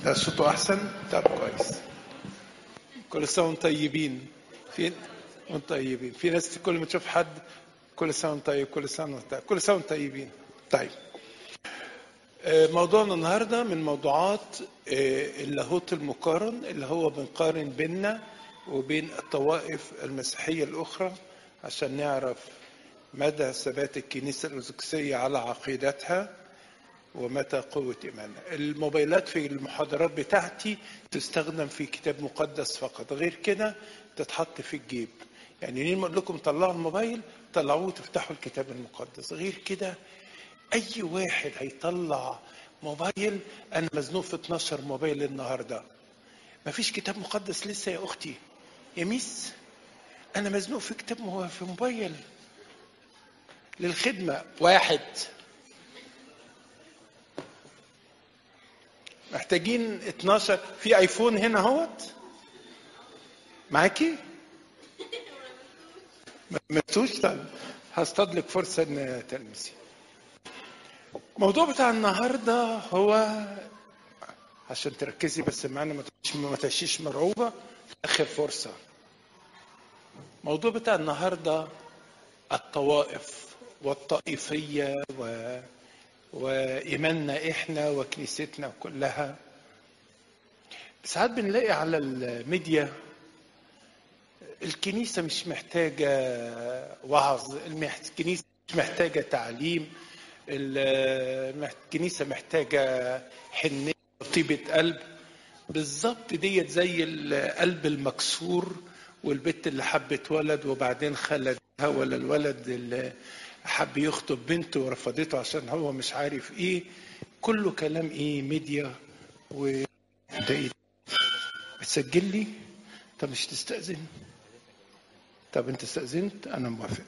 ده صوته احسن طب كويس كل سنه وانتم طيبين في وانتم طيبين في ناس كل ما تشوف حد كل سنه وانت طيب كل سنه وانت كل سنه وانتم طيبين طيب آه، موضوعنا النهارده من موضوعات آه، اللاهوت المقارن اللي هو بنقارن بيننا وبين الطوائف المسيحيه الاخرى عشان نعرف مدى ثبات الكنيسه الارثوذكسيه على عقيدتها ومتى قوة إيماننا الموبايلات في المحاضرات بتاعتي تستخدم في كتاب مقدس فقط غير كده تتحط في الجيب يعني ليه ما اقول لكم طلعوا الموبايل طلعوه وتفتحوا الكتاب المقدس غير كده اي واحد هيطلع موبايل انا مزنوق في 12 موبايل النهارده مفيش كتاب مقدس لسه يا اختي يا ميس انا مزنوق في كتاب مو- في موبايل للخدمه واحد محتاجين 12 في ايفون هنا اهوت معاكي ما متوش طيب هصطاد لك فرصه ان تلمسي الموضوع بتاع النهارده هو عشان تركزي بس معانا ما تعيش- ما تعيشيش مرعوبه اخر فرصه الموضوع بتاع النهارده الطوائف والطائفيه و... وايماننا احنا وكنيستنا كلها ساعات بنلاقي على الميديا الكنيسه مش محتاجه وعظ المح- الكنيسه مش محتاجه تعليم ال- الكنيسه محتاجه حنيه وطيبه قلب بالظبط ديت زي القلب المكسور والبنت اللي حبت ولد وبعدين خلدها ولا الولد اللي حب يخطب بنته ورفضته عشان هو مش عارف ايه كله كلام ايه ميديا و ده ايه بتسجل لي طب مش تستأذن طب انت استأذنت انا موافق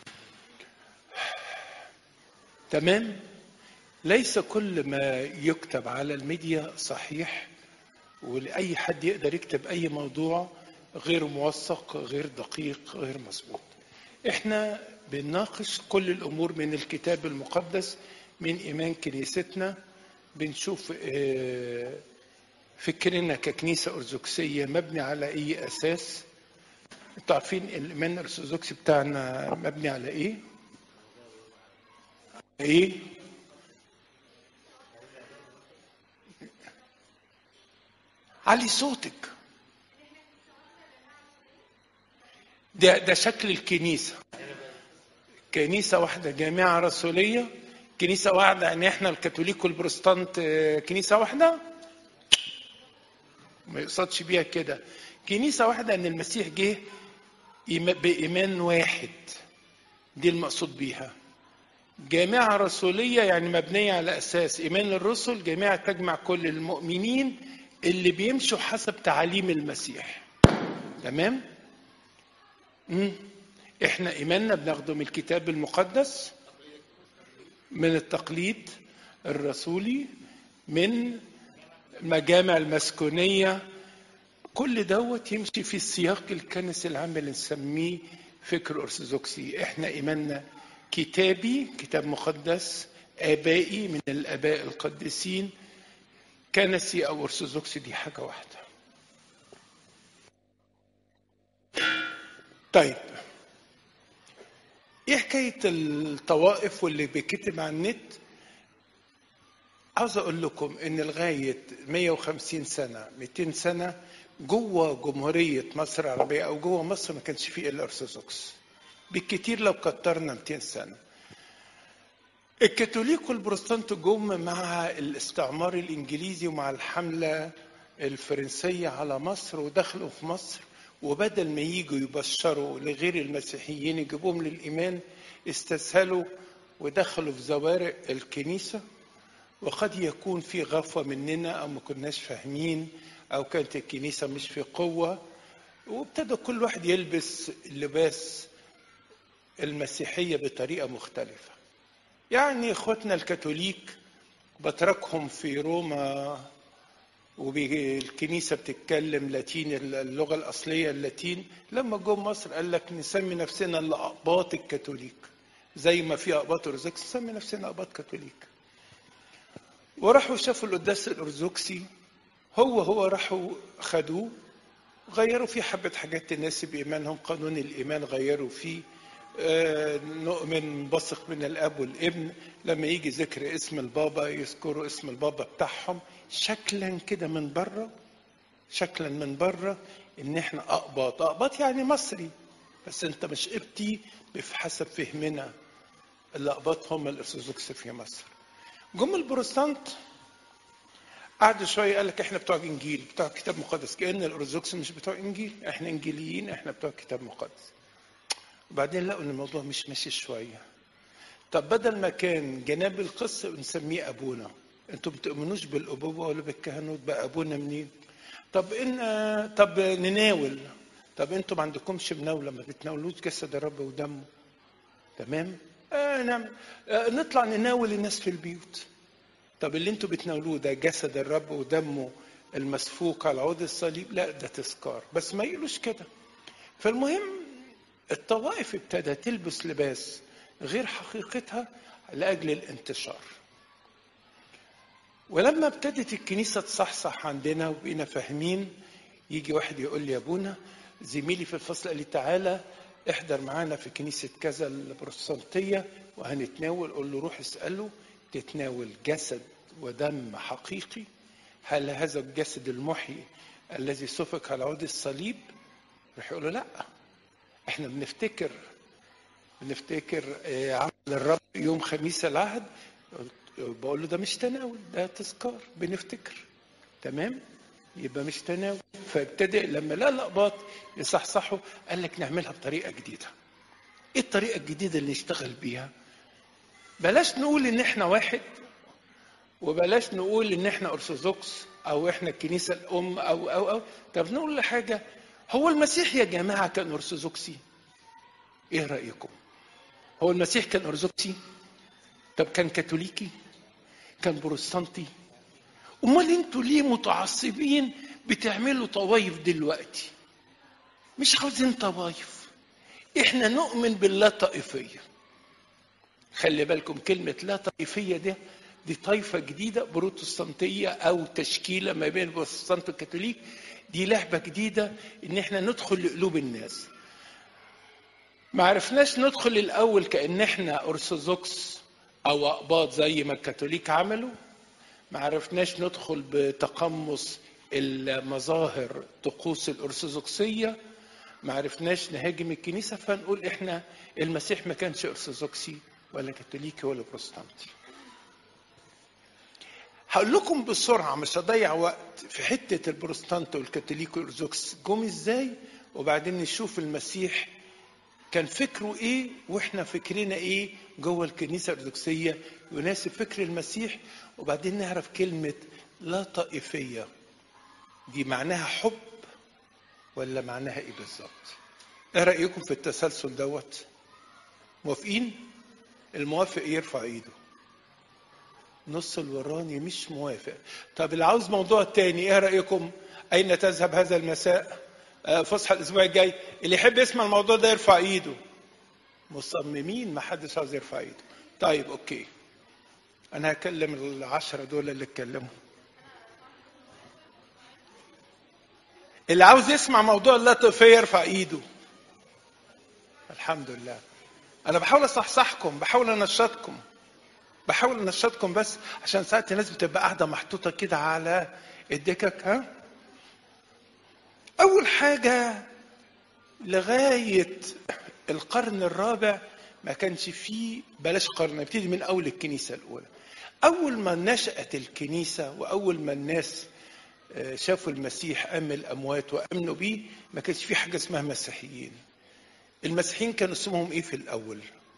تمام ليس كل ما يكتب على الميديا صحيح ولأي حد يقدر يكتب أي موضوع غير موثق غير دقيق غير مظبوط احنا بنناقش كل الأمور من الكتاب المقدس من إيمان كنيستنا بنشوف آه، فكرنا ككنيسة أرثوذكسية مبني على أي أساس انتوا عارفين الإيمان الأرثوذكسي بتاعنا مبني على إيه؟ إيه؟ علي صوتك ده ده شكل الكنيسة كنيسة واحدة جامعة رسولية كنيسة واحدة يعني احنا الكاثوليك والبروتستانت آه، كنيسة واحدة ما يقصدش بيها كده كنيسة واحدة ان المسيح جه إيما- بإيمان واحد دي المقصود بيها جامعة رسولية يعني مبنية على أساس إيمان الرسل جامعة تجمع كل المؤمنين اللي بيمشوا حسب تعاليم المسيح تمام؟ مم. احنا إيماننا بناخده من الكتاب المقدس من التقليد الرسولي من المجامع المسكونية كل دوت يمشي في السياق الكنسي العام اللي نسميه فكر أرثوذكسي احنا إيماننا كتابي كتاب مقدس آبائي من الآباء القديسين كنسي أو أرثوذكسي دي حاجة واحدة طيب ايه حكاية الطوائف واللي بيكتب على النت عاوز اقول لكم ان لغاية 150 سنة 200 سنة جوه جمهورية مصر العربية او جوه مصر ما كانش فيه الا ارثوذكس بالكتير لو كترنا 200 سنة الكاثوليك والبروتستانت جم مع الاستعمار الانجليزي ومع الحملة الفرنسية على مصر ودخلوا في مصر وبدل ما يجوا يبشروا لغير المسيحيين يجيبوهم للإيمان استسهلوا ودخلوا في زوارق الكنيسة وقد يكون في غفوة مننا أو ما كناش فاهمين أو كانت الكنيسة مش في قوة وابتدى كل واحد يلبس لباس المسيحية بطريقة مختلفة يعني اخواتنا الكاثوليك بتركهم في روما والكنيسة بتتكلم لاتين اللغة الأصلية اللاتين لما جم مصر قال لك نسمي نفسنا الأقباط الكاثوليك زي ما في أقباط أرثوذكس نسمي نفسنا أقباط كاثوليك وراحوا شافوا القداس الأرثوذكسي هو هو راحوا خدوه غيروا فيه حبة حاجات تناسب إيمانهم قانون الإيمان غيروا فيه آه، نؤمن بثق من الاب والابن لما يجي ذكر اسم البابا يذكروا اسم البابا بتاعهم شكلا كده من بره شكلا من بره ان احنا اقباط اقباط يعني مصري بس انت مش قبطي بحسب فهمنا الاقباط هم الارثوذكس في مصر جم البروتستانت قعدوا شويه قال لك احنا بتوع انجيل بتوع كتاب مقدس كان الارثوذكس مش بتوع انجيل احنا انجيليين احنا بتوع كتاب مقدس وبعدين لقوا ان الموضوع مش ماشي شويه طب بدل ما كان جناب القس نسميه ابونا انتوا ما بتؤمنوش بالابوه ولا بالكهنوت بقى ابونا منين طب ان طب نناول طب انتوا ما عندكمش مناوله ما بتناولوش جسد الرب ودمه تمام آه نعم آه نطلع نناول الناس في البيوت طب اللي انتوا بتناولوه ده جسد الرب ودمه المسفوك على عود الصليب لا ده تذكار بس ما يقولوش كده فالمهم الطوائف ابتدى تلبس لباس غير حقيقتها لاجل الانتشار ولما ابتدت الكنيسه تصحصح عندنا وبقينا فاهمين يجي واحد يقول لي يا ابونا زميلي في الفصل قال لي تعالى احضر معانا في كنيسه كذا البروتستانتيه وهنتناول قول له روح اساله تتناول جسد ودم حقيقي هل هذا الجسد المحيي الذي سفك على عود الصليب راح يقول له لا احنا بنفتكر بنفتكر آه، عمل الرب يوم خميس العهد بقول له ده مش تناول ده تذكار بنفتكر تمام يبقى مش تناول فابتدى لما لا الاقباط يصحصحوا قال لك نعملها بطريقه جديده ايه الطريقه الجديده اللي نشتغل بيها بلاش نقول ان احنا واحد وبلاش نقول ان احنا ارثوذكس او احنا الكنيسه الام او او او طب نقول حاجه هو المسيح يا جماعه كان ارثوذكسي ايه رايكم هو المسيح كان ارثوذكسي طب كان كاثوليكي كان بروتستانتي امال انتوا ليه متعصبين بتعملوا طوايف دلوقتي مش عاوزين طوايف احنا نؤمن باللا طائفيه خلي بالكم كلمه لا طائفيه دي دي طائفه جديده بروتستانتيه او تشكيله ما بين البروتستانت والكاثوليك دي لعبه جديده ان احنا ندخل لقلوب الناس ما عرفناش ندخل الاول كان احنا ارثوذكس او اقباط زي ما الكاثوليك عملوا ما عرفناش ندخل بتقمص المظاهر طقوس الارثوذكسيه ما عرفناش نهاجم الكنيسه فنقول احنا المسيح ما كانش ارثوذكسي ولا كاثوليكي ولا بروتستانتي هقول لكم بسرعه مش هضيع وقت في حته البروتستانت والكاثوليك والارثوذكس جم ازاي وبعدين نشوف المسيح كان فكره ايه واحنا فكرنا ايه جوه الكنيسه الارثوذكسيه يناسب فكر المسيح وبعدين نعرف كلمه لا طائفيه دي معناها حب ولا معناها ايه بالظبط ايه رايكم في التسلسل دوت موافقين الموافق يرفع ايده نص الوراني مش موافق طب اللي عاوز موضوع تاني ايه رايكم اين تذهب هذا المساء آه، فسحه الاسبوع الجاي اللي يحب يسمع الموضوع ده يرفع ايده مصممين ما حدش عاوز يرفع ايده طيب اوكي انا هكلم العشرة دول اللي اتكلموا اللي عاوز يسمع موضوع اللطفية يرفع ايده الحمد لله انا بحاول اصحصحكم بحاول انشطكم بحاول انشطكم بس عشان ساعات الناس بتبقى قاعده محطوطه كده على الدكك ها اول حاجه لغايه القرن الرابع ما كانش فيه بلاش قرن نبتدي من اول الكنيسه الاولى اول ما نشات الكنيسه واول ما الناس آه، شافوا المسيح قام الاموات وامنوا بيه ما كانش في حاجه اسمها مسيحيين المسيحيين كان اسمهم ايه في الاول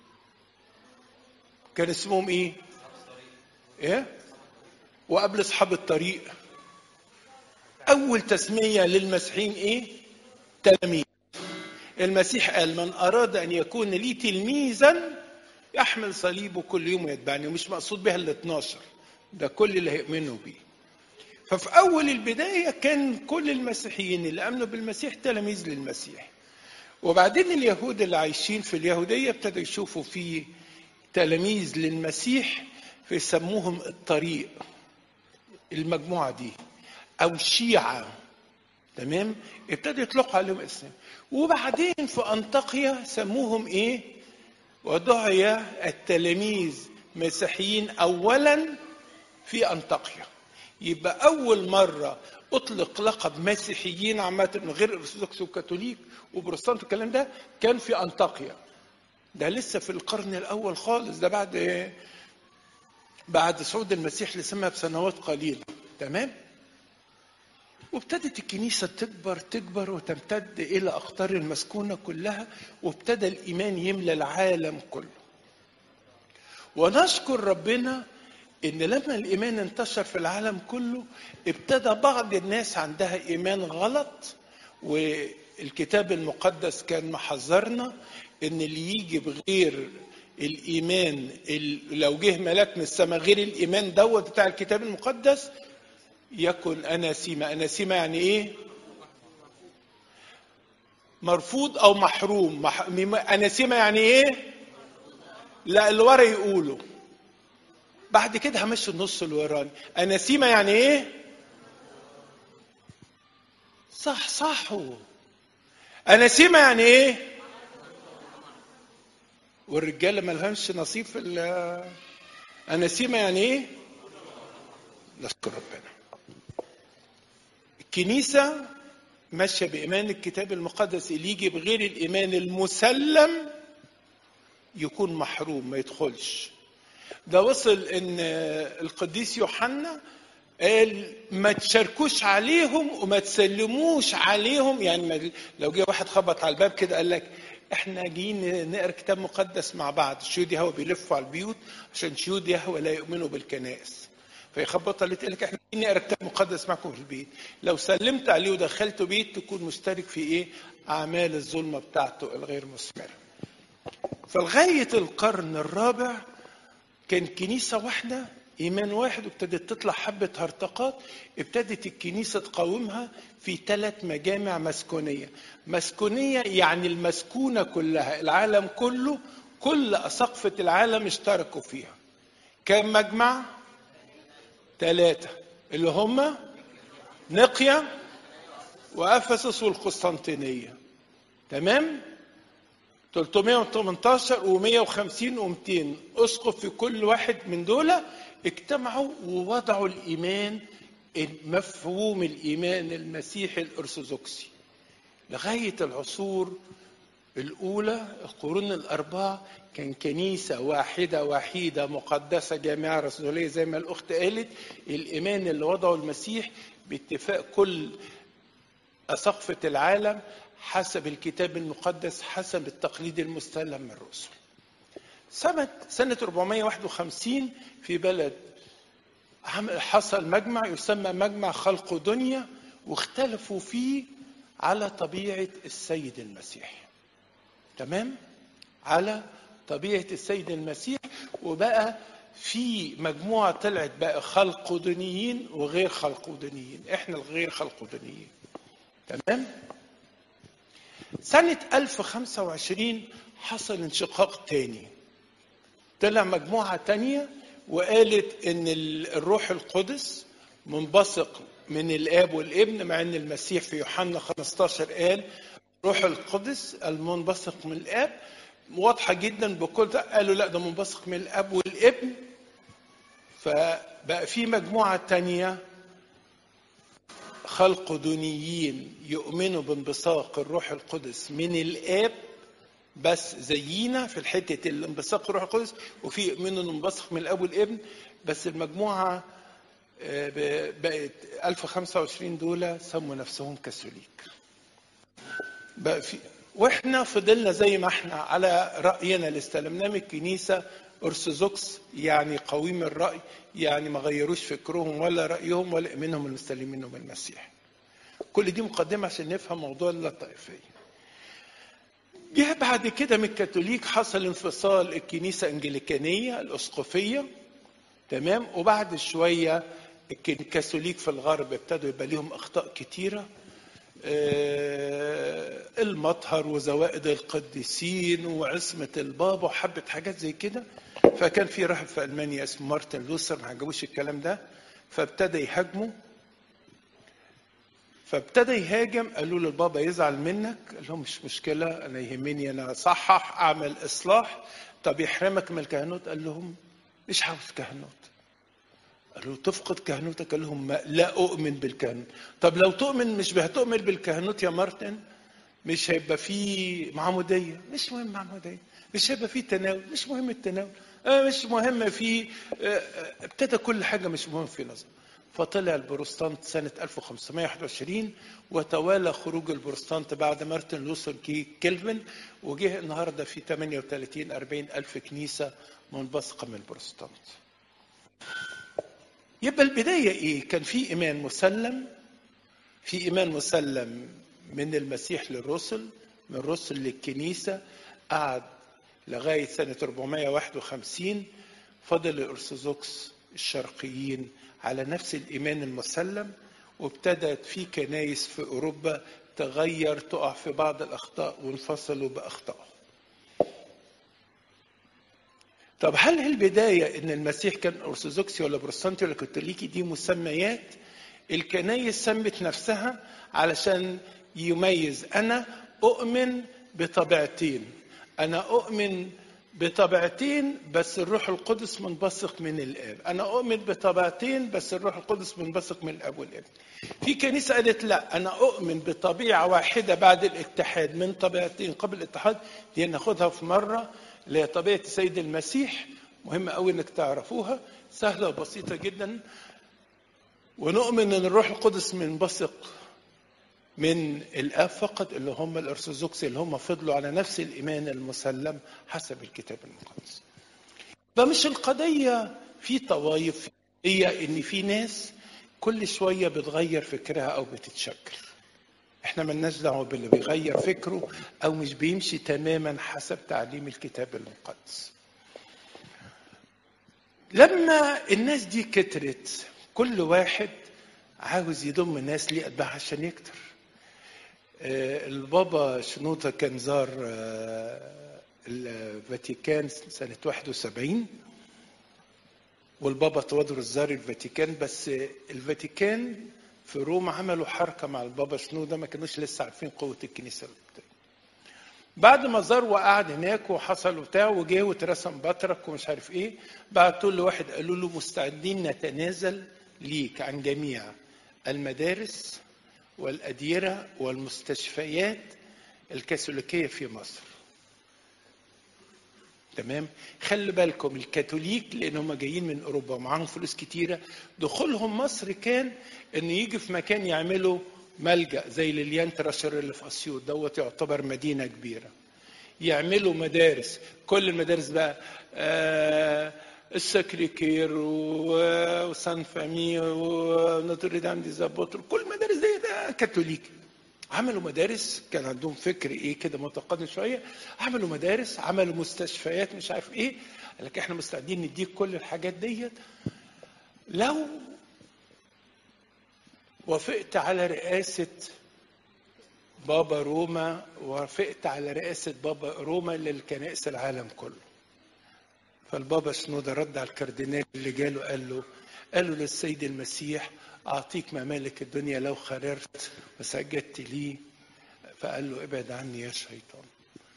كان اسمهم ايه ايه وقبل اصحاب الطريق اول تسميه للمسيحيين ايه تلاميذ المسيح قال من اراد ان يكون لي تلميذا يحمل صليبه كل يوم ويتبعني ومش مقصود بها ال 12 ده كل اللي هيؤمنوا بيه ففي اول البدايه كان كل المسيحيين اللي امنوا بالمسيح تلاميذ للمسيح وبعدين اليهود اللي عايشين في اليهوديه ابتدوا يشوفوا في تلاميذ للمسيح فيسموهم الطريق المجموعه دي او شيعه تمام ابتدوا يطلقوا عليهم اسم وبعدين في انطاكيا سموهم ايه ودعي التلاميذ مسيحيين اولا في انطاكيا يبقى اول مره اطلق لقب مسيحيين عامه من غير ارثوذكس وكاثوليك وبروتستانت والكلام ده كان في انطاكيا ده لسه في القرن الاول خالص ده بعد إيه؟ بعد صعود المسيح لسما بسنوات قليله تمام وابتدت الكنيسة تكبر تكبر وتمتد إلى أقطار المسكونة كلها وابتدى الإيمان يملى العالم كله ونشكر ربنا إن لما الإيمان انتشر في العالم كله ابتدى بعض الناس عندها إيمان غلط والكتاب المقدس كان محذرنا إن اللي يجي بغير الإيمان ال- لو جه ملاك من السماء غير الإيمان دوت بتاع الكتاب المقدس يكن أناسيما أناسيما يعني إيه؟ مرفوض أو محروم مح... مم- أناسيما يعني إيه؟ لا اللي ورا يقولوا بعد كده همشي النص الوراني أناسيما يعني إيه؟ صح صحوا أناسيما يعني إيه؟ والرجالة ملهمش نصيب في ال- أناسيما يعني إيه؟ نشكر ربنا الكنيسة ماشية بإيمان الكتاب المقدس اللي يجي بغير الإيمان المسلم يكون محروم ما يدخلش ده وصل إن القديس يوحنا قال ما تشاركوش عليهم وما تسلموش عليهم يعني ما لو جه واحد خبط على الباب كده قال لك احنا جايين نقرا كتاب مقدس مع بعض شيود يهوى بيلفوا على البيوت عشان شيود يهوى لا يؤمنوا بالكنائس فيخبط عليه تقول لك احنا جايين نقرا كتاب مقدس معكم في البيت لو سلمت عليه ودخلته بيت تكون مشترك في ايه اعمال الظلمه بتاعته الغير مثمره فلغايه القرن الرابع كان كنيسه واحده ايمان واحد وابتدت تطلع حبه هرطقات ابتدت الكنيسه تقاومها في ثلاث مجامع مسكونيه مسكونيه يعني المسكونه كلها العالم كله كل اساقفه العالم اشتركوا فيها كم مجمع ثلاثه اللي هم نقيا وافسس والقسطنطينيه تمام 318 و150 و200 اسقف في كل واحد من دول اجتمعوا ووضعوا الايمان مفهوم الايمان المسيحي الارثوذكسي لغايه العصور الاولى القرون الاربعه كان كنيسه واحده وحيده مقدسه جامعه رسوليه زي ما الاخت قالت الايمان اللي وضعه المسيح باتفاق كل اساقفه العالم حسب الكتاب المقدس حسب التقليد المستلم من الرسل سنة سنة 451 في بلد حصل مجمع يسمى مجمع خلق دنيا واختلفوا فيه على طبيعة السيد المسيح تمام على طبيعة السيد المسيح وبقى في مجموعة طلعت بقى خلقودنيين وغير خلقودنيين احنا الغير خلقودنيين تمام سنة 1025 حصل انشقاق تاني طلع مجموعة تانية وقالت ان الروح القدس منبثق من الاب والابن مع ان المسيح في يوحنا 15 قال روح القدس المنبثق من الاب واضحة جدا بكل ده قالوا لا ده منبثق من الاب والابن فبقى في مجموعة تانية خلق دونيين يؤمنوا بانبثاق الروح القدس من الاب بس زينا في الحته الانبثاق الروح القدس وفي يؤمنوا انه منبثق من الاب والابن بس المجموعه بقت 1025 دول سموا نفسهم كاثوليك بقى في واحنا فضلنا زي ما احنا على راينا اللي استلمناه من الكنيسه ارثوذكس يعني قويم الراي يعني ما غيروش فكرهم ولا رايهم ولا ايمانهم المستلمينه من المسيح كل دي مقدمه عشان نفهم موضوع الطائفيه جه بعد كده من الكاثوليك حصل انفصال الكنيسه الانجليكانيه الاسقفيه تمام وبعد شويه الكاثوليك في الغرب ابتدوا يبقى ليهم اخطاء كتيره المطهر وزوائد القديسين وعصمة البابا وحبة حاجات زي كده فكان في راهب في ألمانيا اسمه مارتن لوثر ما عجبوش الكلام ده فابتدى يهاجمه فابتدى يهاجم قالوا له البابا يزعل منك قال لهم مش مشكله انا يهمني انا اصحح اعمل اصلاح طب يحرمك من الكهنوت قال لهم مش عاوز كهنوت قالوا تفقد كهنوتك قال لهم ما لا اؤمن بالكهنوت طب لو تؤمن مش هتؤمن بالكهنوت يا مارتن مش هيبقى فيه معموديه مش مهم معموديه مش هيبقى فيه تناول مش مهم التناول آه مش مهم في آه ابتدى كل حاجه مش مهم في نظر فطلع البروستانت سنة 1521 وتوالى خروج البروستانت بعد مارتن لوثر كي كيلفن وجه النهارده في 38 40 ألف كنيسة منبثقة من البروستانت. يبقى البداية إيه؟ كان في إيمان مسلم في إيمان مسلم من المسيح للرسل من الرسل للكنيسة قعد لغاية سنة 451 فضل الأرثوذكس الشرقيين على نفس الإيمان المسلم وابتدت في كنايس في أوروبا تغير تقع في بعض الأخطاء وانفصلوا بأخطائهم طب هل البداية إن المسيح كان أرثوذكسي ولا بروتستانتي ولا كاثوليكي دي مسميات الكنايس سمت نفسها علشان يميز أنا أؤمن بطبيعتين أنا أؤمن بطبيعتين بس الروح القدس منبثق من الاب انا اؤمن بطبيعتين بس الروح القدس منبثق من الاب والابن في كنيسه قالت لا انا اؤمن بطبيعه واحده بعد الاتحاد من طبيعتين قبل الاتحاد دي ناخدها في مره اللي هي طبيعه السيد المسيح مهم قوي انك تعرفوها سهله وبسيطه جدا ونؤمن ان الروح القدس منبثق من الاب فقط اللي هم الارثوذكس اللي هم فضلوا على نفس الايمان المسلم حسب الكتاب المقدس. فمش القضيه في طوائف هي ان في ناس كل شويه بتغير فكرها او بتتشكل. احنا ملناش دعوه باللي بيغير فكره او مش بيمشي تماما حسب تعليم الكتاب المقدس. لما الناس دي كترت كل واحد عاوز يضم ناس ليه اتباع عشان يكتر. البابا شنوطة كان زار الفاتيكان سنة 71 والبابا تودرس زار الفاتيكان بس الفاتيكان في روما عملوا حركة مع البابا شنودة ما كانوش لسه عارفين قوة الكنيسة بعد ما زار وقعد هناك وحصل وبتاع وجه واترسم بطرك ومش عارف ايه بعتوا له واحد قالوا له مستعدين نتنازل ليك عن جميع المدارس والأديرة والمستشفيات الكاثوليكية في مصر تمام خلي بالكم الكاثوليك لان هم جايين من اوروبا ومعاهم فلوس كتيره دخولهم مصر كان ان يجي في مكان يعملوا ملجا زي ليليان تراشر اللي في اسيوط دوت يعتبر مدينه كبيره يعملوا مدارس كل المدارس بقى آه السكريكير وسان فامي ونوتر دام دي زابوتر كل المدارس دي ده كاثوليك عملوا مدارس كان عندهم فكر ايه كده متقدم شويه عملوا مدارس عملوا مستشفيات مش عارف ايه قال لك احنا مستعدين نديك كل الحاجات ديت لو وافقت على رئاسه بابا روما وافقت على رئاسه بابا روما للكنائس العالم كله فالبابا شنودة رد على الكاردينال اللي جاله قال له قال له للسيد المسيح أعطيك ممالك الدنيا لو خررت وسجدت لي فقال له ابعد عني يا شيطان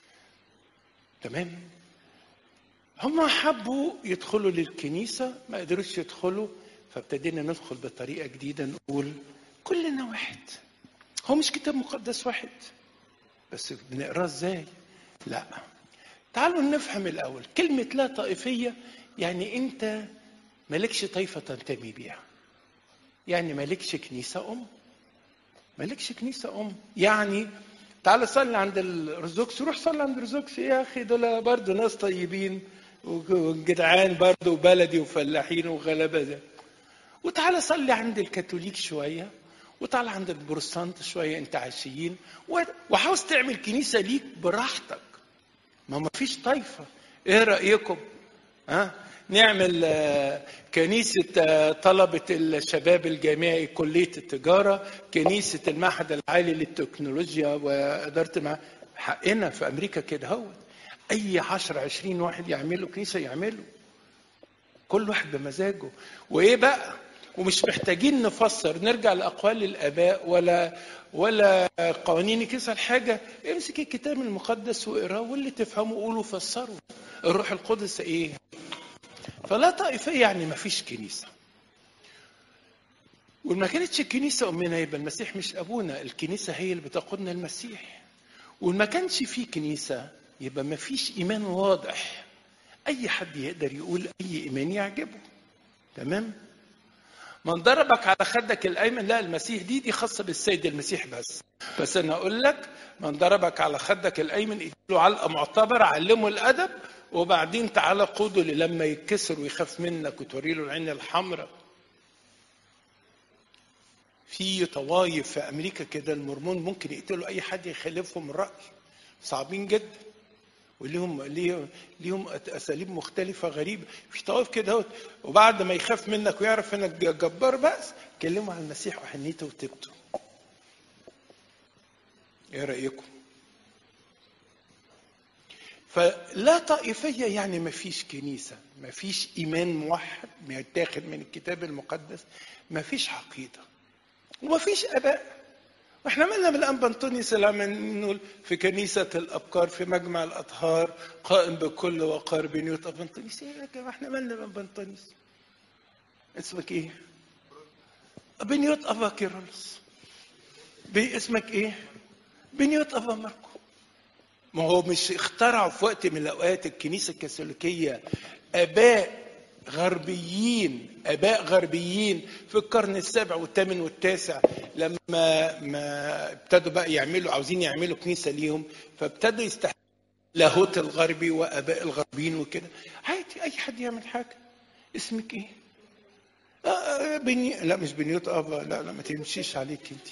تمام هم حبوا يدخلوا للكنيسة ما قدروش يدخلوا فابتدينا ندخل بطريقة جديدة نقول كلنا واحد هو مش كتاب مقدس واحد بس بنقراه ازاي لا تعالوا نفهم الأول كلمة لا طائفية يعني أنت مالكش طائفة تنتمي بيها يعني مالكش كنيسة أم مالكش كنيسة أم يعني تعال صلي عند الرزوكس روح صلي عند الرزوكس يا أخي دول برضه ناس طيبين وجدعان برضه وبلدي وفلاحين وغلبة ده وتعالى صلي عند الكاثوليك شوية وتعالى عند البروتستانت شوية أنت عشيين وعاوز تعمل كنيسة ليك براحتك ما ما فيش طائفة ايه رأيكم ها نعمل كنيسة طلبة الشباب الجامعي كلية التجارة كنيسة المعهد العالي للتكنولوجيا وإدارة المع... حقنا في أمريكا كده هو أي عشر عشرين واحد يعملوا كنيسة يعملوا كل واحد بمزاجه وإيه بقى ومش محتاجين نفسر نرجع لاقوال الاباء ولا ولا قوانين الكنيسه الحاجه امسك الكتاب المقدس واقراه واللي تفهمه قوله فسره الروح القدس ايه فلا طائفيه يعني ما فيش كنيسه وما كانتش الكنيسه امنا يبقى المسيح مش ابونا الكنيسه هي اللي بتقودنا المسيح وما كانش في كنيسه يبقى ما فيش ايمان واضح اي حد يقدر يقول اي ايمان يعجبه تمام من ضربك على خدك الايمن لا المسيح دي دي خاصه بالسيد المسيح بس بس انا اقول لك من ضربك على خدك الايمن اديله علقه معتبره علمه الادب وبعدين تعالى قوده لما يتكسر ويخاف منك وتوري له العين الحمراء في طوايف في امريكا كده المرمون ممكن يقتلوا اي حد يخالفهم الراي صعبين جدا وليهم ليهم ليهم اساليب مختلفه غريبه في طوائف كده اهوت وبعد ما يخاف منك ويعرف انك جبار بأس كلموا عن المسيح وحنيته وتبته ايه رايكم فلا طائفيه يعني ما فيش كنيسه ما فيش ايمان موحد متاخد من الكتاب المقدس ما فيش عقيده وما فيش اباء واحنا مالنا بالانبا انطونيوس اللي عمالين نقول في كنيسه الابكار في مجمع الاطهار قائم بكل وقار بنيوت ابا انطونيوس ايه يا جماعه احنا مالنا بانبا انطونيوس اسمك ايه؟ بنيوت ابا كيرلس اسمك ايه؟ بنيوت ابا ماركو ما هو مش اخترعوا في وقت من الاوقات الكنيسه الكاثوليكيه اباء غربيين اباء غربيين في القرن السابع والثامن والتاسع لما ما ابتدوا بقى يعملوا عاوزين يعملوا كنيسه ليهم فابتدوا يستحقوا لاهوت الغربي واباء الغربيين وكده عادي اي حد يعمل حاجه اسمك ايه؟ آه بني لا مش بنيوت ابا لا لا ما تمشيش عليك انت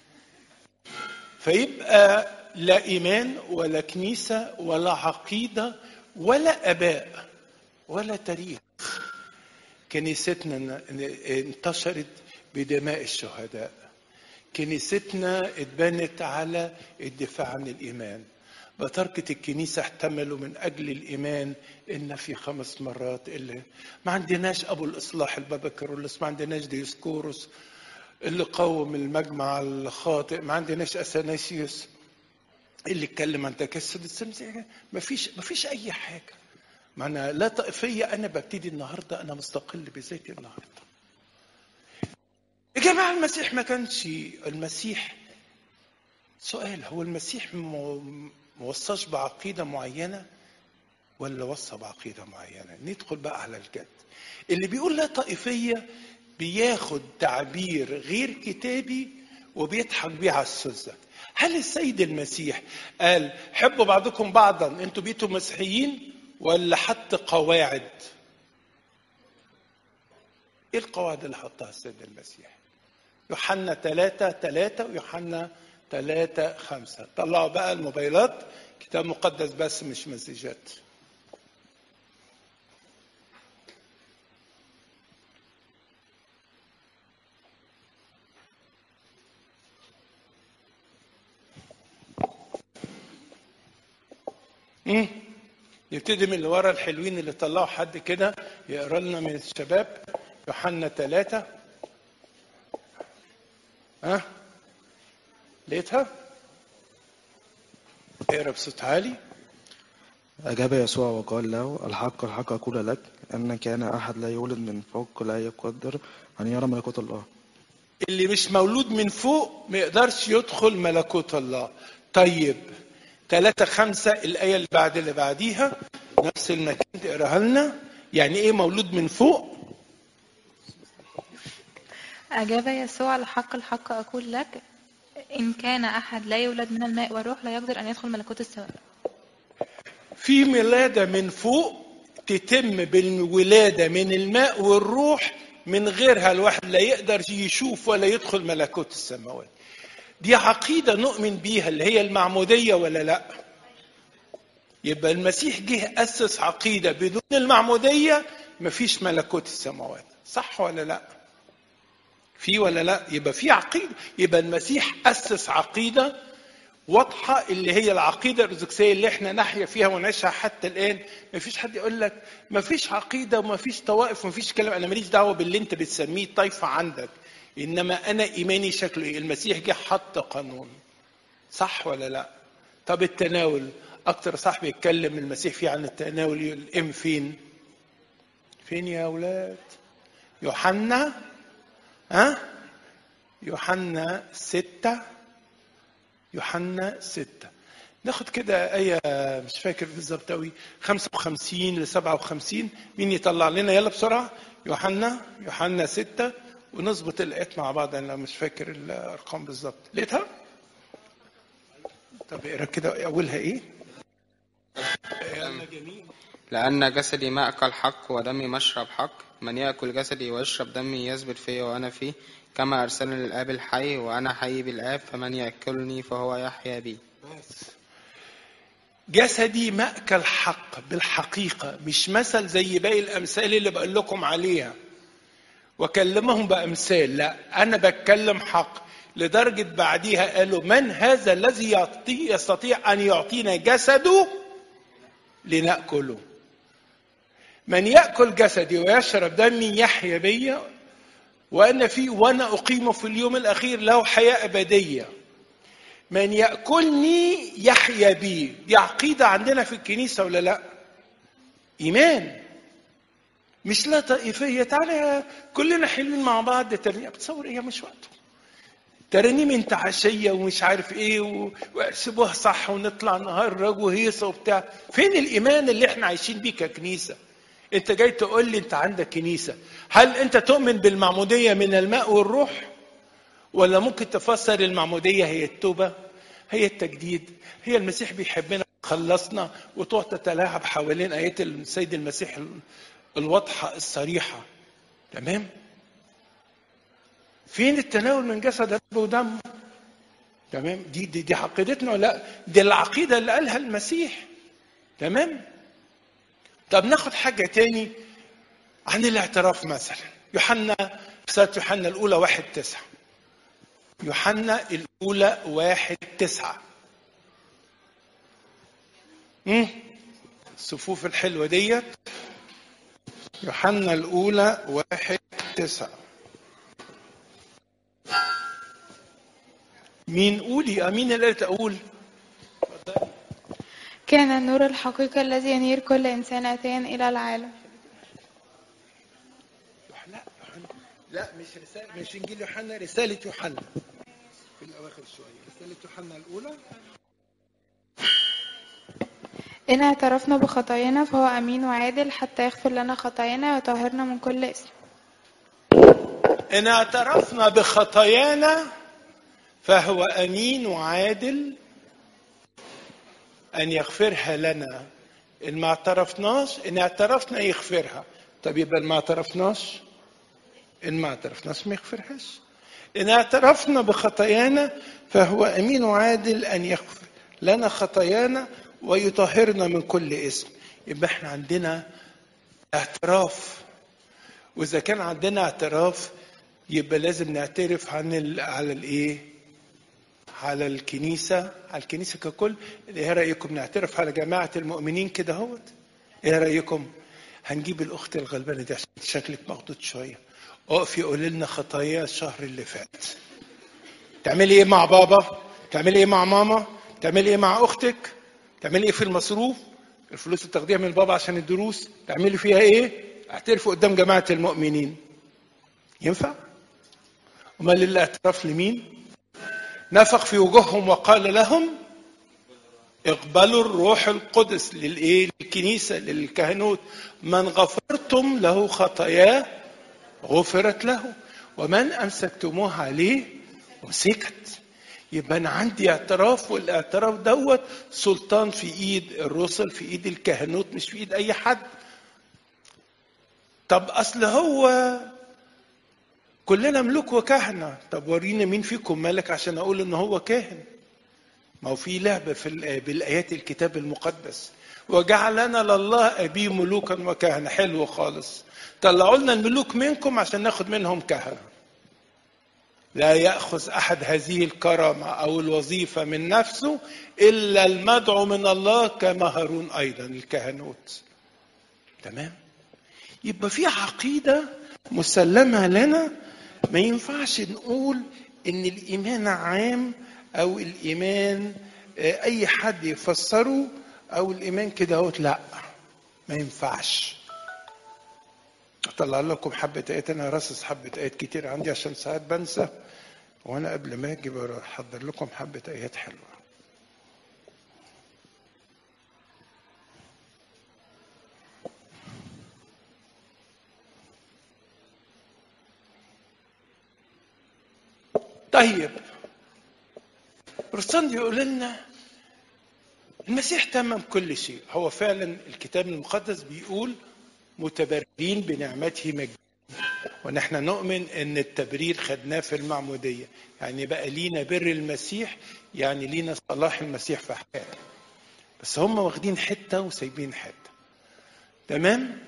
فيبقى لا ايمان ولا كنيسه ولا عقيده ولا اباء ولا تاريخ كنيستنا انتشرت بدماء الشهداء كنيستنا اتبنت على الدفاع عن الايمان بتركة الكنيسة احتملوا من أجل الإيمان إن في خمس مرات اللي ما عندناش أبو الإصلاح البابا كيرلس ما عندناش ديسكوروس اللي قوم المجمع الخاطئ ما عندناش أثناسيوس اللي اتكلم عن تجسد السمسية ما فيش ما فيش أي حاجة معنى لا طائفية أنا ببتدي النهاردة أنا مستقل بذاتي النهاردة يا جماعة المسيح ما كانش المسيح سؤال هو المسيح موصاش بعقيدة معينة ولا وصى بعقيدة معينة ندخل بقى على الجد اللي بيقول لا طائفية بياخد تعبير غير كتابي وبيضحك بيه على السذج هل السيد المسيح قال حبوا بعضكم بعضا انتوا بيتوا مسيحيين ولا حط قواعد ايه القواعد اللي حطها السيد المسيح يوحنا ثلاثة ثلاثة ويوحنا ثلاثة خمسة طلعوا بقى الموبايلات كتاب مقدس بس مش مسجات ايه نبتدي من اللي ورا الحلوين اللي طلعوا حد كده يقرا لنا من الشباب يوحنا ثلاثة ها لقيتها؟ اقرا بصوت عالي أجاب يسوع وقال له الحق الحق أقول لك أن كان أحد لا يولد من فوق لا يقدر أن يرى ملكوت الله اللي مش مولود من فوق ما يقدرش يدخل ملكوت الله طيب ثلاثة خمسة الآية اللي بعد اللي بعديها نفس المكان تقراها لنا يعني إيه مولود من فوق؟ أجاب يسوع الحق الحق أقول لك إن كان أحد لا يولد من الماء والروح لا يقدر أن يدخل ملكوت السماء في ميلادة من فوق تتم بالولادة من الماء والروح من غيرها الواحد لا يقدر يشوف ولا يدخل ملكوت السماوات دي عقيدة نؤمن بيها اللي هي المعمودية ولا لا يبقى المسيح جه أسس عقيدة بدون المعمودية مفيش ملكوت السماوات صح ولا لا في ولا لا يبقى في عقيدة يبقى المسيح أسس عقيدة واضحه اللي هي العقيده الارثوذكسيه اللي احنا نحيا فيها ونعيشها حتى الان ما فيش حد يقول لك ما فيش عقيده وما فيش طوائف وما فيش كلام انا ماليش دعوه باللي انت بتسميه طائفه عندك انما انا ايماني شكله ايه المسيح جه حط قانون صح ولا لا طب التناول اكتر صاحب يتكلم المسيح فيه عن التناول الام فين فين يا اولاد يوحنا ها يوحنا ستة يوحنا ستة ناخد كده آية مش فاكر بالظبط قوي 55 ل 57 مين يطلع لنا يلا بسرعة يوحنا يوحنا ستة ونظبط الآيات مع بعض أنا مش فاكر الأرقام بالظبط لقيتها؟ طب اقرا كده أولها إيه؟ يلا جميل لأن جسدي مأكل حق ودمي مشرب حق من يأكل جسدي ويشرب دمي يثبت فيه وأنا فيه كما أرسلني الآب الحي وأنا حي بالآب فمن يأكلني فهو يحيا بي بس جسدي مأكل حق بالحقيقة مش مثل زي باقي الأمثال اللي بقول لكم عليها وكلمهم بأمثال لا أنا بتكلم حق لدرجة بعديها قالوا من هذا الذي يعطي يستطيع أن يعطينا جسده لنأكله من يأكل جسدي ويشرب دمي يحيا بي وأنا فيه وأنا أقيمه في اليوم الأخير له حياة أبدية من يأكلني يحيا بي دي عقيدة عندنا في الكنيسة ولا لا إيمان مش لا طائفية تعالى كلنا حلوين مع بعض ترنيم بتصور إيه مش وقته ترانيم انتعاشية ومش عارف ايه و- واحسبوها صح ونطلع نهار رج وهيصة وبتاع فين الإيمان اللي احنا عايشين بيه ككنيسة انت جاي تقول لي انت عندك كنيسة هل انت تؤمن بالمعمودية من الماء والروح ولا ممكن تفسر المعمودية هي التوبة هي التجديد هي المسيح بيحبنا خلصنا وتقعد تتلاعب حوالين آيات السيد المسيح ال- الواضحة الصريحة تمام فين التناول من جسد الرب ودمه تمام دي دي دي عقيدتنا ولا لا دي العقيدة اللي قالها المسيح تمام طب ناخد حاجة تاني عن الاعتراف مثلا يوحنا رسالة يوحنا الأولى واحد تسعة يوحنا الأولى واحد تسعة مم. الصفوف الحلوة ديت يوحنا الأولى واحد تسعة مين قولي أمين اللي تقول كان النور الحقيقي الذي ينير كل إنسان آتيا إلى العالم لا يوحنا لا مش رسالة مش إنجيل يوحنا رسالة يوحنا في الأواخر شوية رسالة يوحنا الأولى إن اعترفنا بخطايانا فهو أمين وعادل حتى يغفر لنا خطايانا ويطهرنا من كل إثم إن اعترفنا بخطايانا فهو أمين وعادل أن يغفرها لنا إن ما اعترفناش إن اعترفنا يغفرها طب يبقى إن ما اعترفناش إن ما اعترفناش ما يغفرهاش إن اعترفنا بخطايانا فهو أمين وعادل أن يغفر لنا خطايانا ويطهرنا من كل اسم يبقى احنا عندنا اعتراف واذا كان عندنا اعتراف يبقى لازم نعترف عن ال... على الايه على الكنيسه على الكنيسه ككل ايه رايكم نعترف على جماعه المؤمنين كده اهوت ايه رايكم هنجيب الاخت الغلبانه دي عشان شكلك مخضوض شويه اقفي قولي لنا خطايا الشهر اللي فات تعملي ايه مع بابا تعملي ايه مع ماما تعملي ايه مع اختك تعملي ايه في المصروف الفلوس اللي تاخديها من بابا عشان الدروس تعملي فيها ايه اعترفوا قدام جماعه المؤمنين ينفع امال الاعتراف لمين نفخ في وجوههم وقال لهم اقبلوا الروح القدس للايه للكنيسه للكهنوت من غفرتم له خطاياه غفرت له ومن امسكتموه عليه مسكت يبقى انا عندي اعتراف والاعتراف دوت سلطان في ايد الرسل في ايد الكهنوت مش في ايد اي حد طب اصل هو كلنا ملوك وكهنه طب ورينا مين فيكم ملك عشان اقول ان هو كاهن ما هو في لعبه في ال- بالايات الكتاب المقدس وجعلنا لله ابي ملوكا وكهنه حلو خالص طلعوا لنا الملوك منكم عشان ناخد منهم كهنه لا ياخذ احد هذه الكرامه او الوظيفه من نفسه الا المدعو من الله كما هارون ايضا الكهنوت تمام يبقى في عقيده مسلمه لنا ما ينفعش نقول ان الايمان عام او الايمان آه، اي حد يفسره او الايمان كده اهوت لا ما ينفعش اطلع لكم حبه ايات انا راسس حبه ايات كتير عندي عشان ساعات بنسى وانا قبل ما اجي بحضر لكم حبه ايات حلوه طيب رستان يقول لنا المسيح تمم كل شيء هو فعلا الكتاب المقدس بيقول متبررين بنعمته مجد ونحن نؤمن ان التبرير خدناه في المعموديه يعني بقى لينا بر المسيح يعني لينا صلاح المسيح في حياتنا بس هم واخدين حته وسايبين حته تمام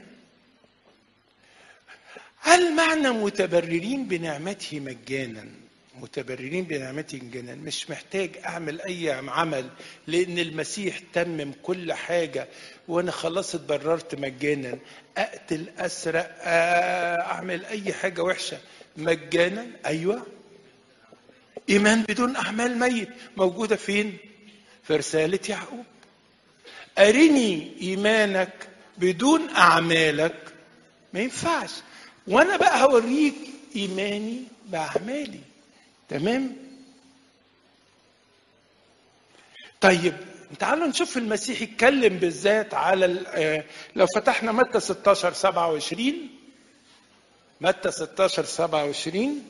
هل معنى متبررين بنعمته مجانا متبررين بنعمته مجانا مش محتاج اعمل اي عمل لان المسيح تمم كل حاجه وانا خلاص اتبررت مجانا اقتل اسرق اعمل اي حاجه وحشه مجانا ايوه ايمان بدون اعمال ميت موجوده فين في رساله يعقوب ارني ايمانك بدون اعمالك ما ينفعش وانا بقى هوريك ايماني باعمالي تمام طيب تعالوا نشوف المسيح يتكلم بالذات على ال- آه، لو فتحنا متى 16 27 متى 16 27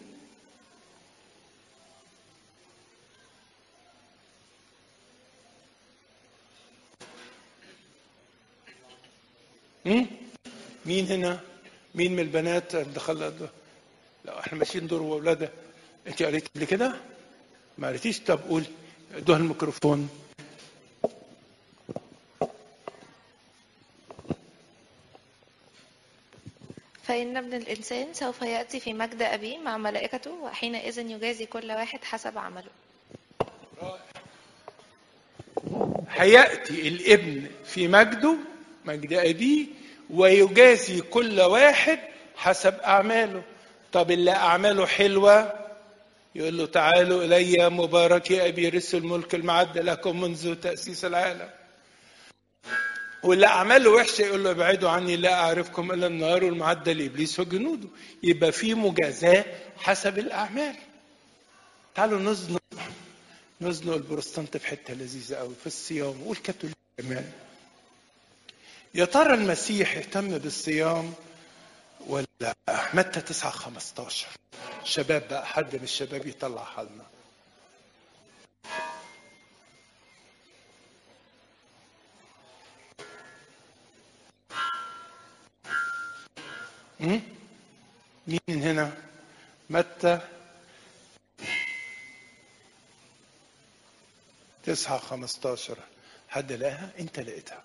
هم؟ مين هنا؟ مين من البنات دخل لا احنا ماشيين دور واولادها انت قريت قبل كده؟ ما قريتيش طب قول ادوها الميكروفون فإن ابن الإنسان سوف يأتي في مجد أبيه مع ملائكته وحينئذ يجازي كل واحد حسب عمله هياتي الابن في مجده مجد ابيه ويجازي كل واحد حسب اعماله طب اللي اعماله حلوه يقول له تعالوا الي مبارك يا ابي رث الملك المعد لكم منذ تاسيس العالم واللي اعماله وحشه يقول له ابعدوا عني لا اعرفكم الا النار والمعد لابليس وجنوده يبقى في مجازاه حسب الاعمال تعالوا نزنق نزنق البروتستانت في حته لذيذه قوي في الصيام والكاثوليك كمان يا ترى المسيح اهتم بالصيام ولا متى 9 15 شباب بقى حد من الشباب يطلع حالنا م? مين هنا متى تسعة خمستاشر حد لقاها انت لقيتها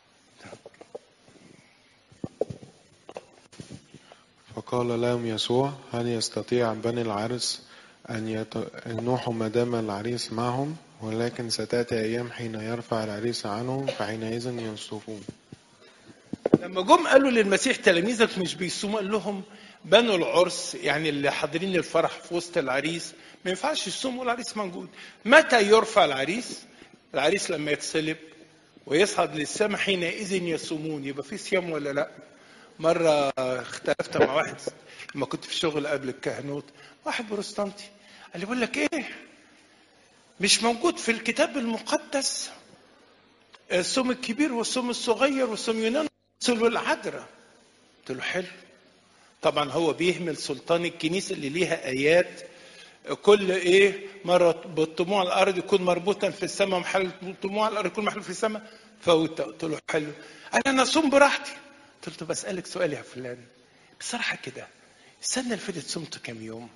فقال لهم يسوع هل يستطيع بني العرس أن يت- ينوحوا ما دام العريس معهم ولكن ستأتي أيام حين يرفع العريس عنهم فحينئذ ينصفون لما جم قالوا للمسيح تلاميذك مش بيصوموا قال لهم بنوا العرس يعني اللي حاضرين الفرح في وسط العريس ما ينفعش يصوموا والعريس موجود متى يرفع العريس العريس لما يتصلب ويصعد للسماء حينئذ يصومون يبقى في صيام ولا لا مرة اختلفت مع واحد لما كنت في الشغل قبل الكهنوت واحد بروستانتي قال لي بقول لك ايه مش موجود في الكتاب المقدس الصوم الكبير والصوم الصغير والصوم يونان والصوم العذراء قلت له حلو طبعا هو بيهمل سلطان الكنيسه اللي ليها ايات كل ايه مره بالطموع الارض يكون مربوطا في السماء محل طموع الارض يكون محل في السماء فوت قلت له حلو قال انا اصوم براحتي قلت له بسالك سؤال يا فلان بصراحه كده السنه اللي فاتت صمت كام يوم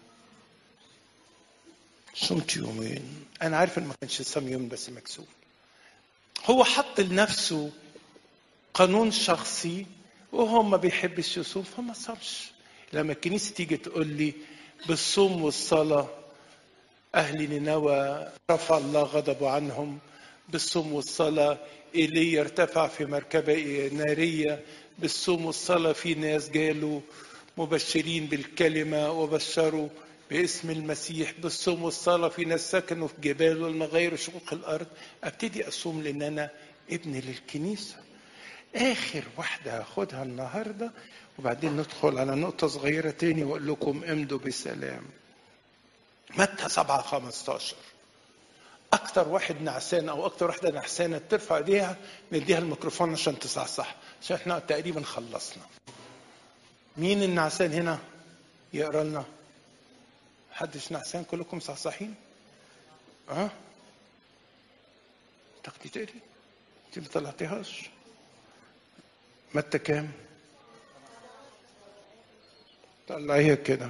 صمت يومين انا عارف ان ما كانش صام يوم بس مكسوف هو حط لنفسه قانون شخصي وهو ما بيحبش يصوم فما صامش لما الكنيسه تيجي تقول لي بالصوم والصلاة أهل نينوى رفع الله غضبه عنهم بالصوم والصلاة إيليا ارتفع في مركبة نارية بالصوم والصلاة في ناس جالوا مبشرين بالكلمة وبشروا باسم المسيح بالصوم والصلاة في ناس سكنوا في جبال والمغاير وشقوق الأرض أبتدي أصوم لأن أنا ابن للكنيسة آخر واحدة هاخدها النهاردة وبعدين ندخل على نقطة صغيرة تاني وأقول لكم امضوا بسلام متى 7 15 أكتر واحد نعسان أو أكتر واحدة نعسانة ترفع إيديها نديها الميكروفون عشان تصحصح عشان إحنا تقريبا خلصنا مين النعسان هنا يقرا لنا محدش نعسان كلكم صحصحين اه تاخدي تقري انت ما طلعتيهاش متى كام طلعيها كده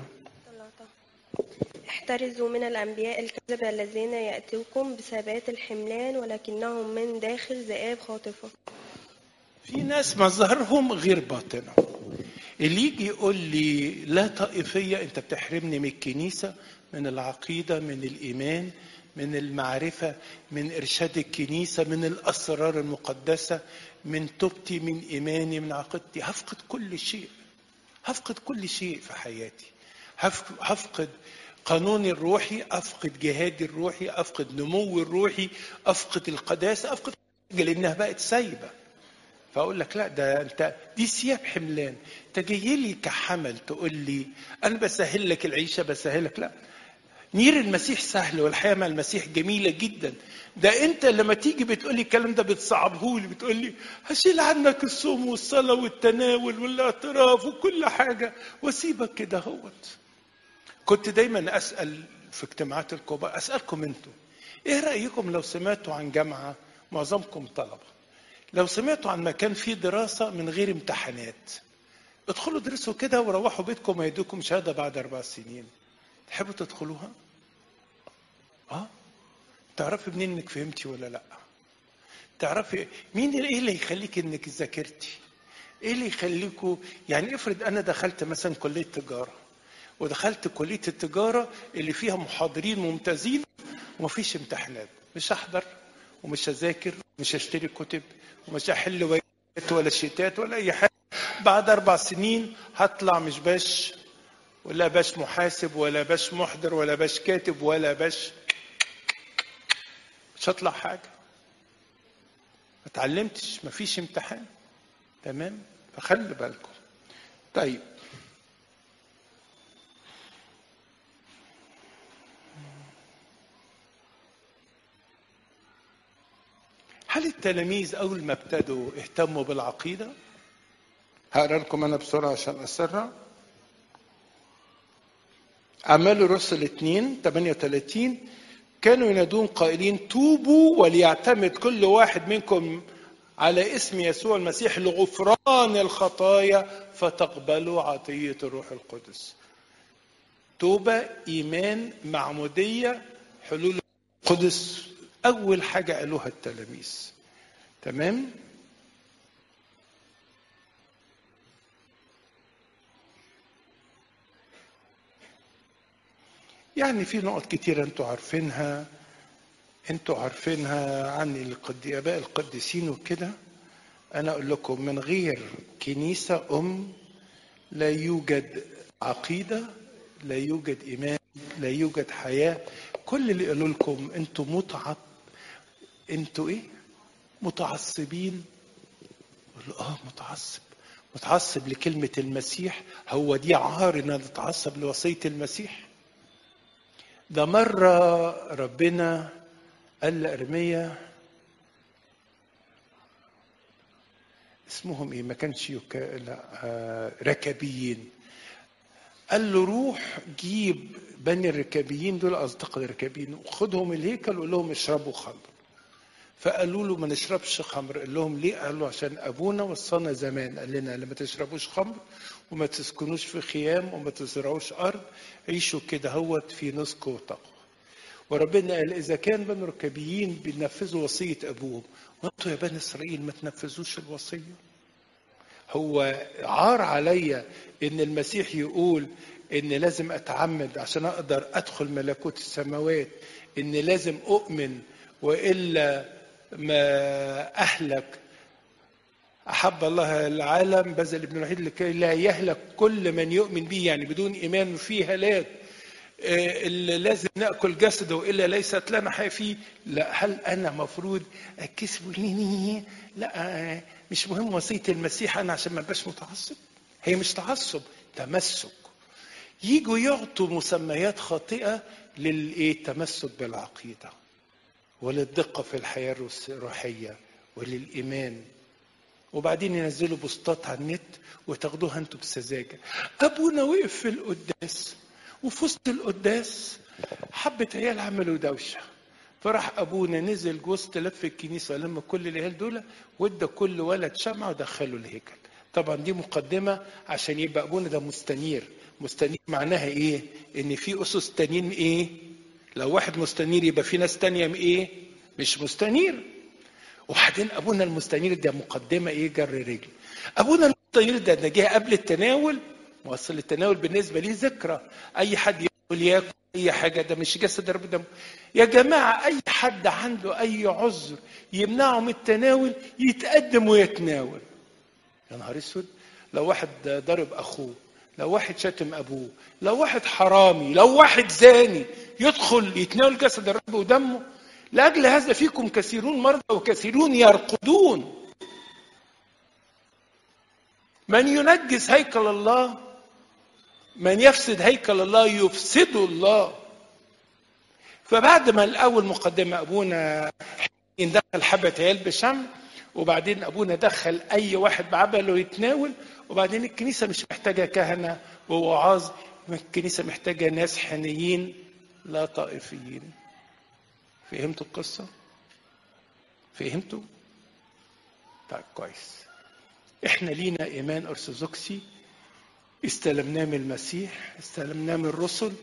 احترزوا من الأنبياء الكذبة الذين يأتوكم بثبات الحملان ولكنهم من داخل ذئاب خاطفة في ناس مظهرهم غير باطنه اللي يجي يقول لي لا طائفية أنت بتحرمني من الكنيسة من العقيدة من الإيمان من المعرفة من إرشاد الكنيسة من الأسرار المقدسة من توبتي من إيماني من عقيدتي هفقد كل شيء هفقد كل شيء في حياتي هفق- هفقد قانوني الروحي أفقد جهادي الروحي أفقد نموي الروحي أفقد القداسة أفقد حاجة لأنها بقت سايبة فاقول لك لا ده انت دي ثياب حملان انت جاي لي كحمل تقول لي انا بسهل لك العيشه بسهل لك لا نير المسيح سهل والحياه مع المسيح جميله جدا ده انت لما تيجي بتقول لي الكلام ده بتصعبه لي بتقول لي هشيل عنك الصوم والصلاه والتناول والاعتراف وكل حاجه واسيبك كده هوت كنت دايما اسال في اجتماعات الكبار اسالكم انتوا ايه رايكم لو سمعتوا عن جامعه معظمكم طلبه لو سمعتوا عن مكان فيه دراسة من غير امتحانات ادخلوا ادرسوا كده وروحوا بيتكم ويدوكم شهادة بعد أربع سنين تحبوا تدخلوها؟ اه تعرفي منين انك فهمتي ولا لا تعرفي مين اللي- ايه اللي يخليك انك ذاكرتي ايه اللي يخليكوا يعني افرض انا دخلت مثلا كليه تجاره ودخلت كليه التجاره اللي فيها محاضرين ممتازين ومفيش امتحانات مش هحضر ومش هذاكر مش هشتري كتب ومش هحل واجبات ولا شتات ولا اي حاجه بعد اربع سنين هطلع مش باش ولا باش محاسب ولا باش محضر ولا باش كاتب ولا باش مش هطلع حاجه ما اتعلمتش مفيش امتحان تمام فخلي بالكم طيب هل التلاميذ اول ما ابتدوا اهتموا بالعقيده هقرا لكم انا بسرعه عشان اسرع أعمال الرسل 2 38 كانوا ينادون قائلين توبوا وليعتمد كل واحد منكم على اسم يسوع المسيح لغفران الخطايا فتقبلوا عطية الروح القدس توبة إيمان معمودية حلول القدس أول حاجة قالوها التلاميذ تمام يعني في نقط كتيرة انتوا عارفينها انتوا عارفينها عن القد- اباء القديسين وكده انا اقول لكم من غير كنيسة ام لا يوجد عقيدة لا يوجد ايمان لا يوجد حياة كل اللي قالوا لكم انتوا متعب انتوا ايه متعصبين قولوا اه متعصب متعصب لكلمة المسيح هو دي عار ان انا اتعصب لوصية المسيح ده مرة ربنا قال لأرميا اسمهم ايه ما كانش يكا... لا آه ركبيين قال له روح جيب بني الركابيين دول اصدقاء الركابيين وخدهم الهيكل وقول لهم اشربوا خمر فقالوا له ما نشربش خمر قال لهم ليه قال له عشان ابونا وصانا زمان قال لنا لما تشربوش خمر وما تسكنوش في خيام وما تزرعوش ارض عيشوا كده هوت في نسك وتقوى وربنا قال اذا كان بني الركابيين بينفذوا وصيه ابوهم وانتوا يا بني اسرائيل ما تنفذوش الوصيه هو عار عليا ان المسيح يقول ان لازم اتعمد عشان اقدر ادخل ملكوت السماوات ان لازم اؤمن والا ما اهلك احب الله العالم بذل ابن الوحيد لكي لا يهلك كل من يؤمن به يعني بدون ايمان فيه هلاك آه، اللي لازم ناكل جسده والا ليست لنا حياه فيه لا هل انا مفروض اكسب ليه لا آه، مش مهم وصيه المسيح انا عشان ما ابقاش متعصب هي مش تعصب تمسك يجوا يعطوا مسميات خاطئه للتمسك بالعقيده وللدقه في الحياه الروحيه وللايمان وبعدين ينزلوا بوستات على النت وتاخدوها انتوا بسذاجه ابونا وقف في القداس وفي وسط القداس حبة عيال عملوا دوشة فراح ابونا نزل وسط لف الكنيسة لما كل العيال دول وادى كل ولد شمعة ودخله الهيكل طبعا دي مقدمة عشان يبقى ابونا ده مستنير مستنير معناها ايه ان في اسس تانيين ايه لو واحد مستنير يبقى في ناس تانية ايه مش مستنير وبعدين ابونا المستنير ده مقدمه ايه جر رجل ابونا المستنير ده ده جه قبل التناول موصل التناول بالنسبه ليه ذكرى اي حد يقول ياكل اي حاجه ده مش جسد رب دم يا جماعه اي حد عنده اي عذر يمنعه من التناول يتقدم ويتناول يا نهار اسود لو واحد ضرب اخوه لو واحد شتم ابوه لو واحد حرامي لو واحد زاني يدخل يتناول جسد الرب ودمه لاجل هذا فيكم كثيرون مرضى وكثيرون يرقدون من ينجس هيكل الله من يفسد هيكل الله يفسد الله فبعد ما الاول مقدمه ابونا دخل حبه عيال بشمع وبعدين ابونا دخل اي واحد بعبله يتناول وبعدين الكنيسه مش محتاجه كهنه ووعاظ الكنيسه محتاجه ناس حنيين لا طائفيين فهمتوا القصه فهمتوا طيب كويس احنا لينا ايمان ارثوذكسي استلمناه من المسيح استلمناه من الرسل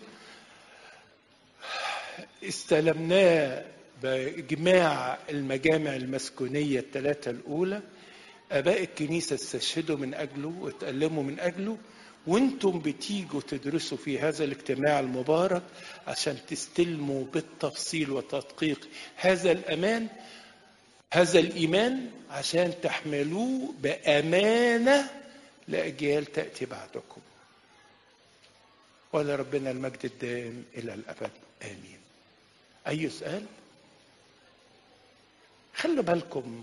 استلمناه بإجماع المجامع المسكونية الثلاثة الأولى آباء الكنيسة استشهدوا من أجله واتألموا من أجله وانتم بتيجوا تدرسوا في هذا الاجتماع المبارك عشان تستلموا بالتفصيل وتدقيق هذا الأمان هذا الإيمان عشان تحملوه بأمانة لأجيال تأتي بعدكم ولربنا المجد الدائم إلى الأبد آمين أي سؤال؟ خلوا بالكم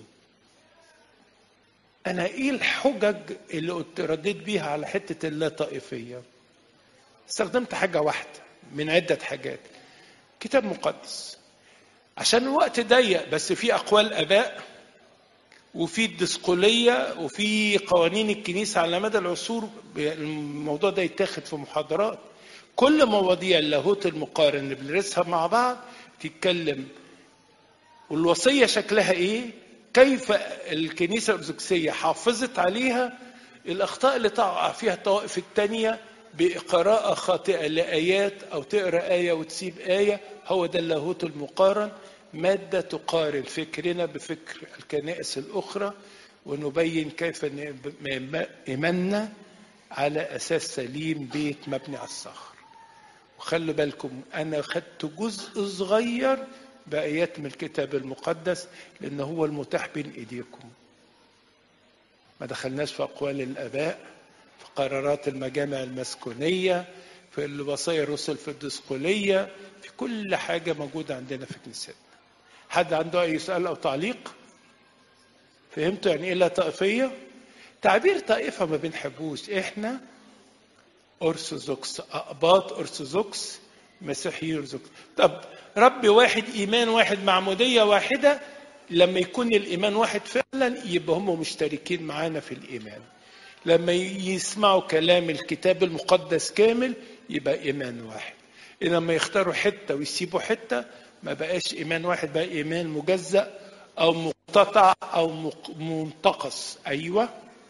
أنا إيه الحجج اللي قلت رديت بيها على حتة اللا طائفية؟ استخدمت حاجة واحدة من عدة حاجات كتاب مقدس عشان الوقت ضيق بس في أقوال آباء وفي الدسقولية وفي قوانين الكنيسة على مدى العصور الموضوع ده يتاخد في محاضرات كل مواضيع اللاهوت المقارن اللي بندرسها مع بعض تتكلم والوصية شكلها ايه كيف الكنيسة الأرثوذكسية حافظت عليها الأخطاء اللي تقع فيها الطوائف التانية بقراءة خاطئة لآيات أو تقرأ آية وتسيب آية هو ده اللاهوت المقارن مادة تقارن فكرنا بفكر الكنائس الأخرى ونبين كيف إيماننا على أساس سليم بيت مبني على الصخر وخلوا بالكم أنا خدت جزء صغير بآيات من الكتاب المقدس لأن هو المتاح بين إيديكم ما دخلناش في أقوال الآباء في قرارات المجامع المسكونية في الوصايا الرسل في الدسقولية في كل حاجة موجودة عندنا في كنيستنا حد عنده أي سؤال أو تعليق فهمتوا يعني إيه لا طائفية تعبير طائفة ما بنحبوش إحنا أرثوذكس أقباط أرثوذكس مسيحي أرثوذكس طب رب واحد إيمان واحد معمودية واحدة لما يكون الإيمان واحد فعلا يبقى هم مشتركين معانا في الإيمان لما يسمعوا كلام الكتاب المقدس كامل يبقى إيمان واحد لما يختاروا حتة ويسيبوا حتة ما بقاش إيمان واحد بقى إيمان مجزأ أو مقتطع أو منتقص أيوه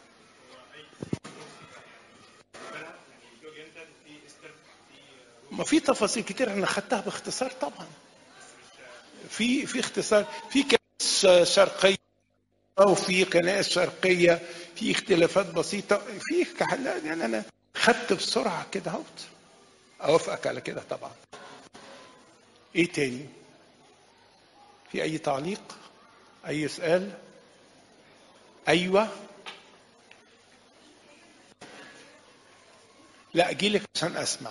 ما في تفاصيل كتير انا خدتها باختصار طبعا في في اختصار في كنائس شرقيه او في كنائس شرقيه في اختلافات بسيطه في يعني انا خدت بسرعه كده اهوت اوافقك على كده طبعا ايه تاني في اي تعليق اي سؤال ايوه لا اجيلك عشان اسمع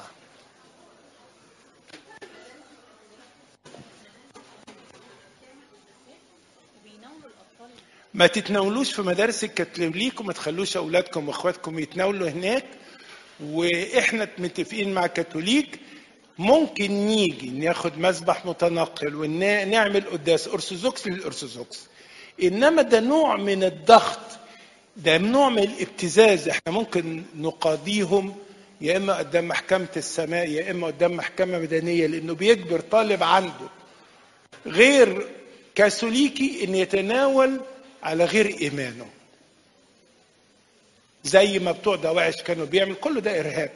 ما تتناولوش في مدارس الكاثوليك وما تخلوش اولادكم واخواتكم يتناولوا هناك واحنا متفقين مع كاثوليك ممكن نيجي ناخد مسبح متنقل ونعمل قداس ارثوذكس للارثوذكس انما ده نوع من الضغط ده نوع من الابتزاز احنا ممكن نقاضيهم يا اما قدام محكمه السماء يا اما قدام محكمه مدنيه لانه بيجبر طالب عنده غير كاثوليكي ان يتناول على غير ايمانه زي ما بتوع دواعش كانوا بيعمل كله ده ارهاب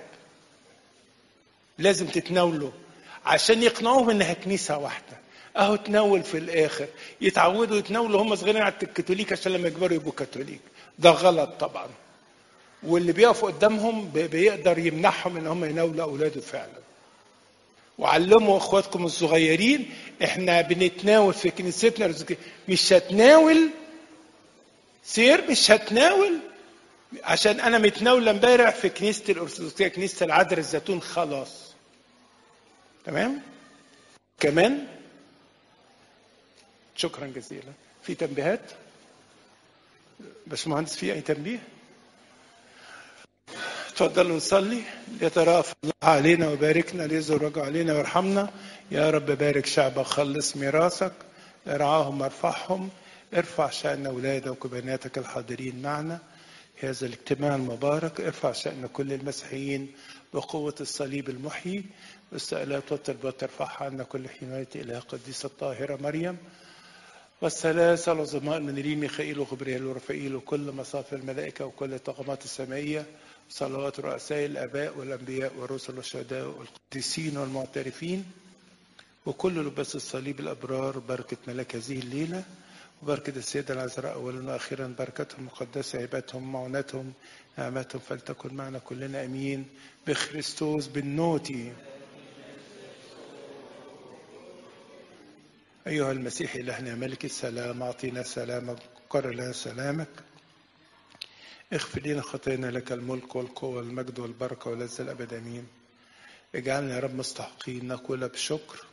لازم تتناولوا عشان يقنعوهم انها كنيسه واحده اهو تناول في الاخر يتعودوا يتناولوا هم صغيرين على الكاثوليك عشان لما يكبروا يبقوا كاثوليك ده غلط طبعا واللي بيقف قدامهم بيقدر يمنعهم ان هم يناولوا اولاده فعلا وعلموا اخواتكم الصغيرين احنا بنتناول في كنيستنا مش هتناول سير مش هتناول عشان انا متناول امبارح في كنيسه الارثوذكسيه كنيسه العذراء الزيتون خلاص تمام كمان شكرا جزيلا في تنبيهات باشمهندس في اي تنبيه تفضلوا نصلي يترافع الله علينا وباركنا ليزور رجع علينا وارحمنا يا رب بارك شعبك خلص ميراثك ارعاهم وارفعهم ارفع شأن أولادك وبناتك الحاضرين معنا هذا الاجتماع المبارك ارفع شأن كل المسيحيين بقوة الصليب المحيي والسؤالات والطلبات ترفعها عنا كل حين ويأتي إلى قديسة الطاهرة مريم والثلاثة العظماء المنيرين ميخائيل وغبريل ورفائيل وكل مصاف الملائكة وكل الطاقمات السمائية صلوات رؤساء الآباء والأنبياء والرسل والشهداء والقديسين والمعترفين وكل لباس الصليب الأبرار بركة ملاك هذه الليلة وبركة السيدة العذراء أولا وأخيرا بركتهم مقدسة عبادهم معونتهم نعمتهم فلتكن معنا كلنا أمين بخريستوس بالنوتي أيها المسيح إلهنا ملك السلام أعطينا سلامك قرر لنا سلامك اغفر لنا خطايانا لك الملك والقوة والمجد والبركة والعزة الأبد أمين اجعلنا يا رب مستحقين نقول بشكر